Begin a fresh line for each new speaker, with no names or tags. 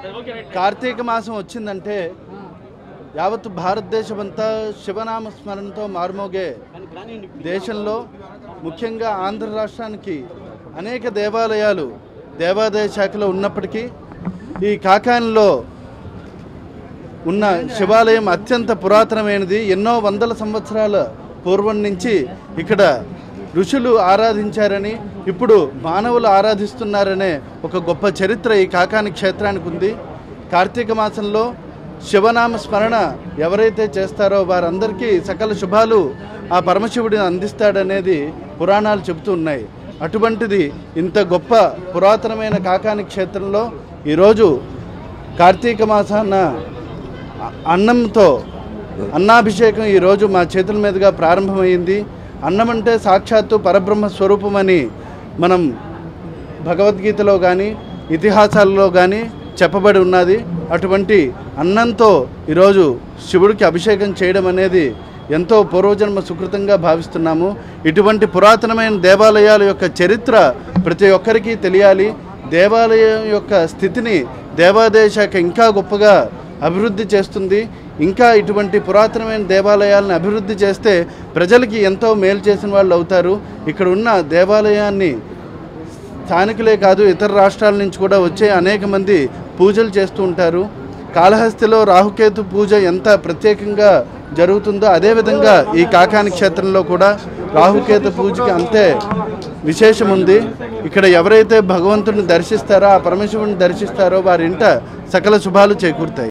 కార్తీక మాసం వచ్చిందంటే యావత్ భారతదేశం అంతా శివనామ స్మరణతో మారుమోగే దేశంలో ముఖ్యంగా ఆంధ్ర రాష్ట్రానికి అనేక దేవాలయాలు దేవాదాయ శాఖలో ఉన్నప్పటికీ ఈ కాకానిలో ఉన్న శివాలయం అత్యంత పురాతనమైనది ఎన్నో వందల సంవత్సరాల పూర్వం నుంచి ఇక్కడ ఋషులు ఆరాధించారని ఇప్పుడు మానవులు ఆరాధిస్తున్నారనే ఒక గొప్ప చరిత్ర ఈ కాకాని క్షేత్రానికి ఉంది కార్తీక మాసంలో శివనామ స్మరణ ఎవరైతే చేస్తారో వారందరికీ సకల శుభాలు ఆ పరమశివుడిని అందిస్తాడనేది పురాణాలు చెబుతూ ఉన్నాయి అటువంటిది ఇంత గొప్ప పురాతనమైన కాకాని క్షేత్రంలో ఈరోజు కార్తీక మాసాన అ- అన్నంతో అన్నాభిషేకం ఈరోజు మా చేతుల మీదుగా ప్రారంభమైంది అన్నం అంటే సాక్షాత్తు పరబ్రహ్మ స్వరూపమని మనం భగవద్గీతలో కానీ ఇతిహాసాలలో కానీ చెప్పబడి ఉన్నది అటువంటి అన్నంతో ఈరోజు శివుడికి అభిషేకం చేయడం అనేది ఎంతో పూర్వజన్మ సుకృతంగా భావిస్తున్నాము ఇటువంటి పురాతనమైన దేవాలయాల యొక్క చరిత్ర ప్రతి ఒక్కరికి తెలియాలి దేవాలయం యొక్క స్థితిని దేవాదాయ శాఖ ఇంకా గొప్పగా అభివృద్ధి చేస్తుంది ఇంకా ఇటువంటి పురాతనమైన దేవాలయాలను అభివృద్ధి చేస్తే ప్రజలకి ఎంతో మేలు చేసిన వాళ్ళు అవుతారు ఇక్కడ ఉన్న దేవాలయాన్ని స్థానికులే కాదు ఇతర రాష్ట్రాల నుంచి కూడా వచ్చే అనేక మంది పూజలు చేస్తూ ఉంటారు కాళహస్తిలో రాహుకేతు పూజ ఎంత ప్రత్యేకంగా జరుగుతుందో అదేవిధంగా ఈ కాకాని క్షేత్రంలో కూడా రాహుకేతు పూజకి అంతే విశేషం ఉంది ఇక్కడ ఎవరైతే భగవంతుని దర్శిస్తారో ఆ పరమశివుని దర్శిస్తారో వారి ఇంట సకల శుభాలు చేకూరుతాయి